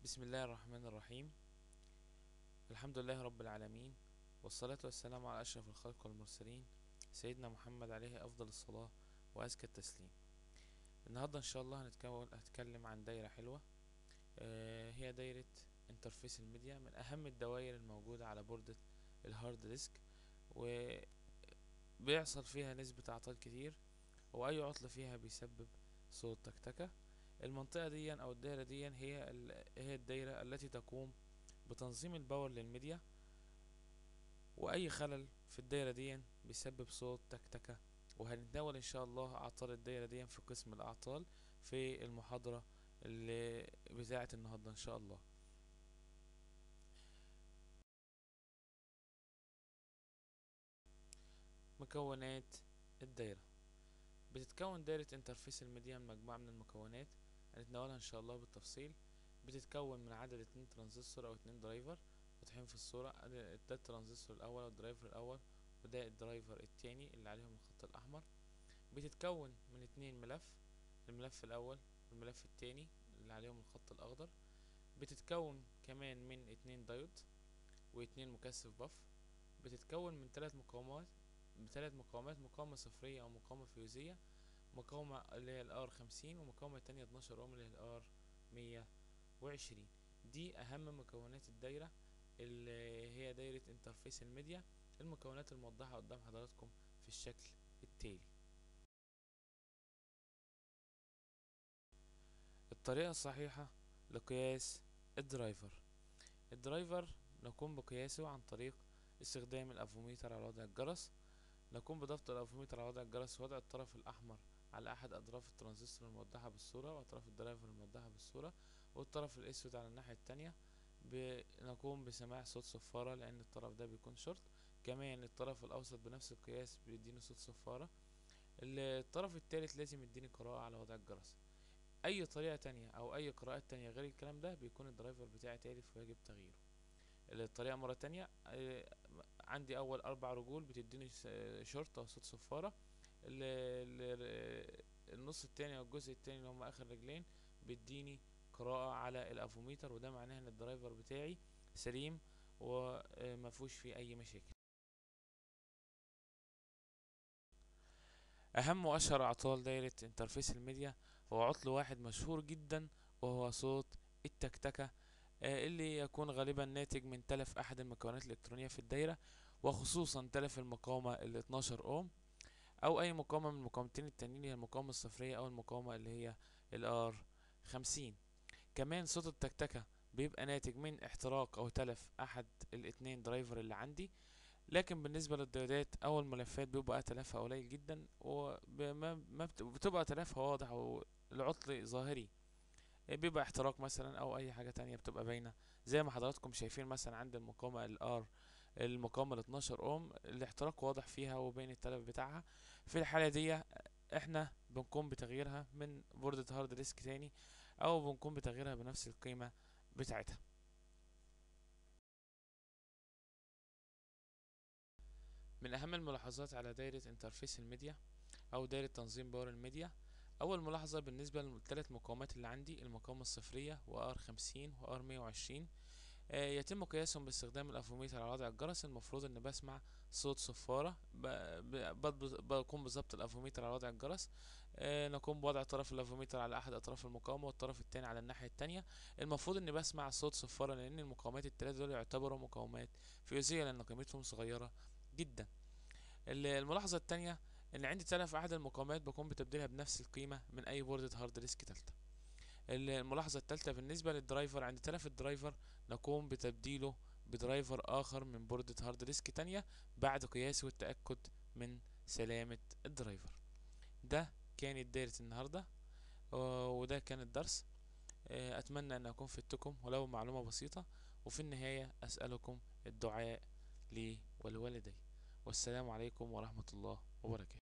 بسم الله الرحمن الرحيم الحمد لله رب العالمين والصلاة والسلام على أشرف الخلق والمرسلين سيدنا محمد عليه أفضل الصلاة وأزكى التسليم النهاردة إن شاء الله هنتكون هتكلم عن دايرة حلوة آه، هي دايرة انترفيس الميديا من أهم الدوائر الموجودة على بوردة الهارد ديسك وبيحصل فيها نسبة أعطال كتير وأي عطل فيها بيسبب صوت تكتكة المنطقة دي أو الدايرة دي هي ال- هي الدايرة التي تقوم بتنظيم الباور للميديا وأي خلل في الدايرة دي بيسبب صوت تكتكة وهنتناول إن شاء الله أعطال الدايرة دي في قسم الأعطال في المحاضرة اللي بتاعة النهاردة إن شاء الله مكونات الدايرة بتتكون دايرة انترفيس الميديا من مجموعة من المكونات هنتناولها ان شاء الله بالتفصيل بتتكون من عدد اتنين ترانزستور او اتنين درايفر واضحين في الصورة ده الترانزستور الاول او الدرايفر الاول وده الدرايفر التاني اللي عليهم الخط الاحمر بتتكون من اتنين ملف الملف الاول والملف التاني اللي عليهم الخط الاخضر بتتكون كمان من اتنين دايود واتنين مكثف بف بتتكون من تلات مقاومات بثلاث مقاومات مقاومة صفرية أو مقاومة فيوزية مقاومة اللي هي الار خمسين ومقاومة تانية اتناشر اوم اللي هي الار مية وعشرين دي أهم مكونات الدايرة اللي هي دايرة انترفيس الميديا المكونات الموضحة قدام حضراتكم في الشكل التالي الطريقة الصحيحة لقياس الدرايفر الدرايفر نقوم بقياسه عن طريق استخدام الافوميتر على وضع الجرس نقوم بضبط الافوميتر على وضع الجرس ووضع الطرف الاحمر على احد اطراف الترانزستور الموضحة بالصورة واطراف الدرايفر الموضحة بالصورة والطرف الاسود على الناحية التانية نقوم بسماع صوت صفارة لان الطرف ده بيكون شورت كمان الطرف الاوسط بنفس القياس بيديني صوت صفارة الطرف التالت لازم يديني قراءة على وضع الجرس اي طريقة تانية او اي قراءات تانية غير الكلام ده بيكون الدرايفر بتاعي تالف ويجب تغييره الطريقة مرة تانية آه، عندي أول أربع رجول بتديني س- شورت أو صوت صفارة ال- ال- النص التاني أو الجزء التاني اللي هم آخر رجلين بيديني قراءة على الأفوميتر وده معناه إن الدرايفر بتاعي سليم ومفهوش فيه أي مشاكل أهم وأشهر أعطال دايرة انترفيس الميديا هو عطل واحد مشهور جدا وهو صوت التكتكة آه، اللي يكون غالبا ناتج من تلف أحد المكونات الإلكترونية في الدايرة وخصوصا تلف المقاومة ال 12 أوم أو أي مقاومة من المقاومتين التانيين هي المقاومة الصفرية أو المقاومة اللي هي ال R 50 كمان صوت التكتكة بيبقى ناتج من احتراق أو تلف أحد الاتنين درايفر اللي عندي لكن بالنسبة للديودات أو الملفات بيبقى تلفها قليل جدا وبتبقى تلفها واضح والعطل ظاهري بيبقى احتراق مثلا او اي حاجه تانية بتبقى باينه زي ما حضراتكم شايفين مثلا عند المقاومه الار المقاومه ال 12 اوم الاحتراق واضح فيها وبين التلف بتاعها في الحاله دي احنا بنقوم بتغييرها من بوردة هارد ديسك تاني او بنقوم بتغييرها بنفس القيمه بتاعتها من اهم الملاحظات على دايره انترفيس الميديا او دايره تنظيم باور الميديا اول ملاحظه بالنسبه للثلاث مقاومات اللي عندي المقاومه الصفريه وار 50 وار 120 آه، يتم قياسهم باستخدام الافوميتر على وضع الجرس المفروض ان بسمع صوت صفاره ب- ب- بضبط- بقوم بضبط الافوميتر على وضع الجرس آه، نقوم بوضع طرف الافوميتر على احد اطراف المقاومه والطرف الثاني على الناحيه الثانيه المفروض اني بسمع صوت صفاره لان المقاومات الثلاثه دول يعتبروا مقاومات فيزيائيه لان قيمتهم صغيره جدا ال- الملاحظه الثانيه ان عندي تلف احد المقاومات بقوم بتبديلها بنفس القيمه من اي بوردة هارد ديسك تالتة الملاحظه الثالثه بالنسبه للدرايفر عند تلف الدرايفر نقوم بتبديله بدرايفر اخر من بوردة هارد ديسك تانية بعد قياسه والتاكد من سلامه الدرايفر ده كانت دايره النهارده آه، وده كان الدرس آه، اتمنى ان اكون فدتكم ولو معلومه بسيطه وفي النهايه اسالكم الدعاء لي ولوالدي والسلام عليكم ورحمه الله وبركاته